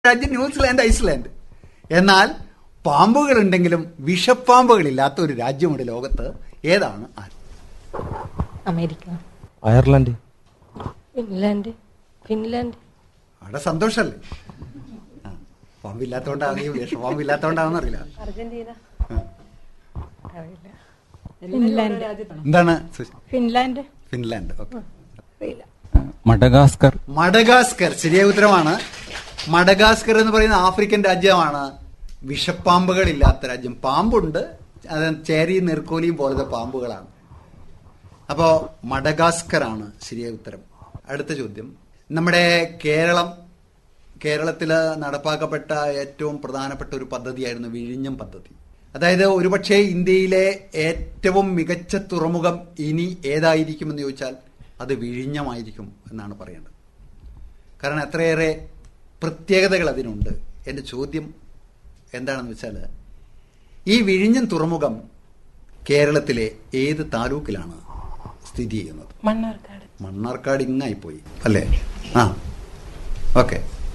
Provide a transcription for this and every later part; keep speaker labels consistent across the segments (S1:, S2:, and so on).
S1: രാജ്യം New Zealand Iceland എന്നാൽ പാമ്പുകളുണ്ടെങ്കിലും വിഷപ്പാമ്പുകളില്ലാത്ത ഒരു രാജ്യമുണ്ട് ലോകത്ത് ഏതാണ് ആ
S2: അമേരിക്ക
S3: അയർലൻഡ്
S2: ഫിൻലാൻഡ് ഫിൻലാൻഡ്
S1: അവിടെ സന്തോഷല്ലേ ആ, പാമ്പില്ലാത്തോണ്ടാണ് ഈ വിഷപ്പാമ്പില്ലാത്തോണ്ടാണെന്ന് അറിയില്ല
S2: അർജന്റീന
S1: ആ.
S2: അറിയില്ല
S4: ഫിൻലാൻഡ്
S1: എന്താണ് സുശി?
S2: ഫിൻലാൻഡ്
S1: ഫിൻലാൻഡ് ഓക്കെ
S2: അറിയില്ല
S3: മഡഗാസ്കർ
S1: മഡഗാസ്കർ ശരിയായ ഉത്തരമാണ് മഡഗാസ്കർ എന്ന് പറയുന്ന ആഫ്രിക്കൻ രാജ്യമാണ് വിഷപ്പാമ്പുകളില്ലാത്ത രാജ്യം പാമ്പുണ്ട് അത് ചേരിയും നെർക്കോലിയും പോലത്തെ പാമ്പുകളാണ് അപ്പോ മഡഗാസ്കർ ആണ് ശരിയായ ഉത്തരം അടുത്ത ചോദ്യം നമ്മുടെ കേരളം കേരളത്തിൽ നടപ്പാക്കപ്പെട്ട ഏറ്റവും പ്രധാനപ്പെട്ട ഒരു പദ്ധതിയായിരുന്നു വിഴിഞ്ഞം പദ്ധതി അതായത് ഒരുപക്ഷെ ഇന്ത്യയിലെ ഏറ്റവും മികച്ച തുറമുഖം ഇനി ഏതായിരിക്കുമെന്ന് ചോദിച്ചാൽ അത് വിഴിഞ്ഞമായിരിക്കും എന്നാണ് പറയേണ്ടത് കാരണം അത്രയേറെ പ്രത്യേകതകൾ അതിനുണ്ട് എൻ്റെ ചോദ്യം എന്താണെന്ന് വെച്ചാൽ ഈ വിഴിഞ്ഞം തുറമുഖം കേരളത്തിലെ ഏത് താലൂക്കിലാണ് സ്ഥിതി ചെയ്യുന്നത്
S2: മണ്ണാർക്കാട്
S1: മണ്ണാർക്കാട് ഇങ്ങായിപ്പോയി അല്ലേ ആ ഓക്കെ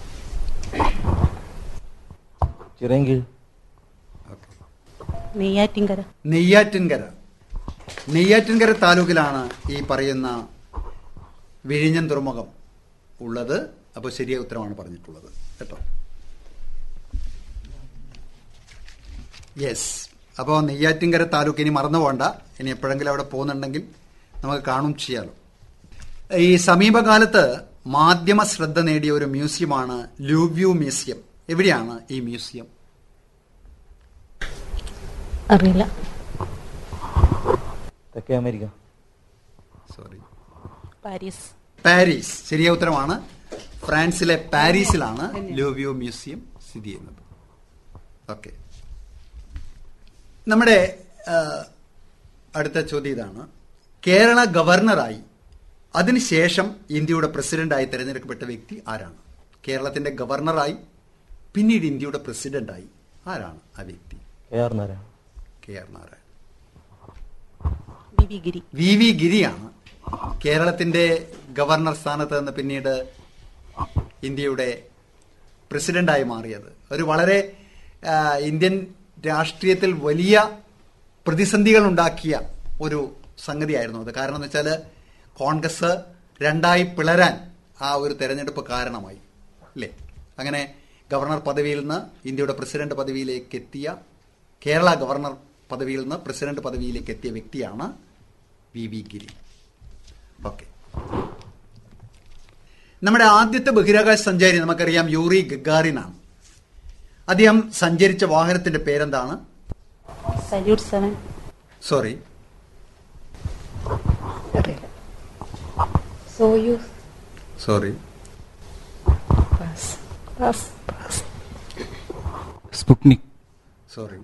S3: ചിറയൻകീഴ്
S1: ഓക്കെ
S4: നെയ്യാറ്റിൻകര
S1: നെയ്യാറ്റിൻകര നെയ്യാറ്റിൻകര താലൂക്കിലാണ് ഈ പറയുന്ന വിഴിഞ്ഞം തുറമുഖം ഉള്ളത് അപ്പോൾ ശരിയായ ഉത്തരമാണ് പറഞ്ഞിട്ടുള്ളത് കേട്ടോ യെസ് അപ്പോൾ നെയ്യാറ്റിൻകര താലൂക്ക് ഇനി മറന്നു പോകണ്ട ഇനി എപ്പോഴെങ്കിലും അവിടെ പോകുന്നുണ്ടെങ്കിൽ നമുക്ക് കാണും ചെയ്യാലോ ഈ സമീപകാലത്ത് മാധ്യമ ശ്രദ്ധ നേടിയ ഒരു മ്യൂസിയമാണ് ലൂവ്യൂ മ്യൂസിയം എവിടെയാണ് ഈ മ്യൂസിയം
S2: അറിയില്ല
S3: തെക്കേ അമേരിക്ക
S1: സോറി
S4: പാരീസ്
S1: പാരീസ് ശരിയായ ഉത്തരമാണ് ഫ്രാൻസിലെ പാരീസിലാണ് ലൂവ്യൂ മ്യൂസിയം സ്ഥിതി ചെയ്യുന്നത് ഓക്കെ നമ്മുടെ ആ, അടുത്ത ചോദ്യം ഇതാണ് കേരള ഗവർണറായി അതിനുശേഷം ഇന്ത്യയുടെ പ്രസിഡന്റായി തിരഞ്ഞെടുക്കപ്പെട്ട വ്യക്തി ആരാണ് കേരളത്തിന്റെ ഗവർണറായി പിന്നീട് ഇന്ത്യയുടെ പ്രസിഡന്റായി ആരാണ് ആ വ്യക്തി
S3: K R Narayanan
S1: K R Narayanan
S4: V V Giri
S1: V V ഗിരിയാണ് കേരളത്തിന്റെ ഗവർണർ സ്ഥാനത്ത് നിന്ന് പിന്നീട് ഇന്ത്യയുടെ പ്രസിഡന്റായി മാറിയത് ഒരു വളരെ ആ, ഇന്ത്യൻ രാഷ്ട്രീയത്തിൽ വലിയ പ്രതിസന്ധികൾ ഉണ്ടാക്കിയ ഒരു സംഗതിയായിരുന്നു അത് കാരണം എന്ന് വെച്ചാൽ കോൺഗ്രസ് രണ്ടായി പിളരാൻ ആ ഒരു തെരഞ്ഞെടുപ്പ് കാരണമായി അല്ലേ അങ്ങനെ ഗവർണർ പദവിയിൽ നിന്ന് ഇന്ത്യയുടെ പ്രസിഡന്റ് പദവിയിലേക്ക് എത്തിയ കേരള ഗവർണർ പദവിയിൽ നിന്ന് പ്രസിഡന്റ് പദവിയിലേക്ക് എത്തിയ വ്യക്തിയാണ് വി വി ഗിരി ഓക്കെ നമ്മുടെ ആദ്യത്തെ ബഹിരാകാശ സഞ്ചാരി നമുക്കറിയാം യൂറി ഗഗാറിനാണ് അദ്ദേഹം സഞ്ചരിച്ച വാഹനത്തിന്റെ പേരെന്താണ്
S4: സല്യൂട്ട് സെവൻ
S1: സോറി
S2: അറിയില്ല Soyuz
S1: sorry
S2: pass pass pass
S3: Sputnik
S1: sorry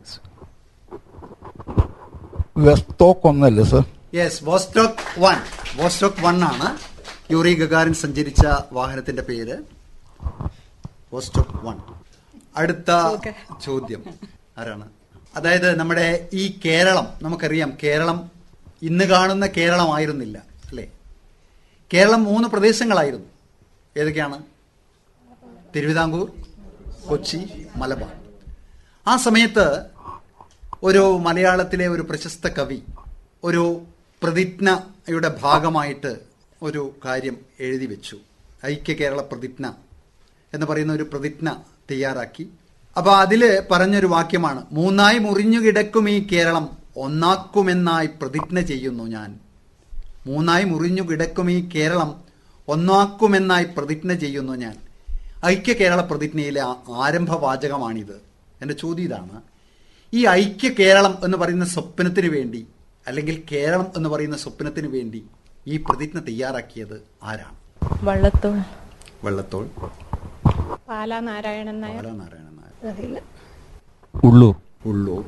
S5: Vostok ഒന്നല്ലേ sir
S1: yes Vostok one Vostok one ആണ് യൂറി ഗഗാറിൻ സഞ്ചരിച്ച വാഹനത്തിന്റെ പേര് വോസ്റ്റോക്ക് വൺ അടുത്ത ചോദ്യം ആരാണ് അതായത് നമ്മുടെ ഈ കേരളം നമുക്കറിയാം കേരളം ഇന്ന് കാണുന്ന കേരളമായിരുന്നില്ല അല്ലേ കേരളം മൂന്ന് പ്രദേശങ്ങളായിരുന്നു ഏതൊക്കെയാണ് തിരുവിതാംകൂർ കൊച്ചി മലബാർ ആ സമയത്ത് ഒരു മലയാളത്തിലെ ഒരു പ്രശസ്ത കവി ഒരു പ്രതിജ്ഞയുടെ ഭാഗമായിട്ട് ഒരു കാര്യം എഴുതി വെച്ചു ഐക്യ കേരള പ്രതിജ്ഞ എന്ന് പറയുന്ന ഒരു പ്രതിജ്ഞ തയ്യാറാക്കി അപ്പൊ അതില് പറഞ്ഞൊരു വാക്യമാണ് മൂന്നായി മുറിഞ്ഞു കിടക്കും ഈ കേരളം ഒന്നാക്കുമെന്നായി പ്രതിജ്ഞ ചെയ്യുന്നു ഞാൻ മൂന്നായി മുറിഞ്ഞു കിടക്കും ഈ കേരളം ഒന്നാക്കുമെന്നായി പ്രതിജ്ഞ ചെയ്യുന്നു ഞാൻ ഐക്യ കേരള പ്രതിജ്ഞയിലെ ആ- ആരംഭവാചകമാണിത് എൻ്റെ ചോദ്യം ഇതാണ് ഈ ഐക്യ കേരളം എന്ന് പറയുന്ന സ്വപ്നത്തിന് വേണ്ടി അല്ലെങ്കിൽ കേരളം എന്ന് പറയുന്ന സ്വപ്നത്തിന് വേണ്ടി ഈ പ്രതിജ്ഞ തയ്യാറാക്കിയത് ആരാണ്
S2: വള്ളത്തോൾ
S1: വെള്ളത്തോൾ
S4: പാലാ നാരായണൻ നായർ
S1: ബാലനാരായണൻ നായർ
S2: അറിയില്ല
S3: ഉള്ളൂർ
S1: ഉള്ളൂർ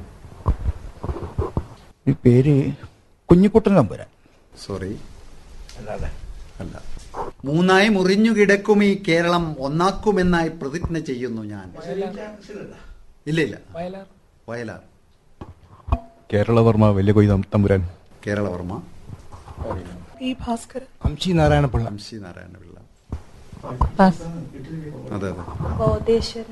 S5: ഈ പേര് കുഞ്ഞിക്കുട്ടൻ തമ്പുരാൻ
S1: സോറി അല്ല മൂന്നായി മുറിഞ്ഞു കിടക്കും ഈ കേരളം ഒന്നാക്കുമെന്നായി പ്രതിജ്ഞ ചെയ്യുന്നു ഞാൻ ഇല്ല ഇല്ല വയലാർ
S6: കേരളവർമ്മ വലിയ കൊയ്ത തമ്പുരാൻ
S1: Keralavarma
S2: P Bhaskaran
S5: Amshi Narayanapillai
S1: M C Narayanapillai
S2: pass
S1: അതെ അതെ
S2: ബോധേശ്വരൻ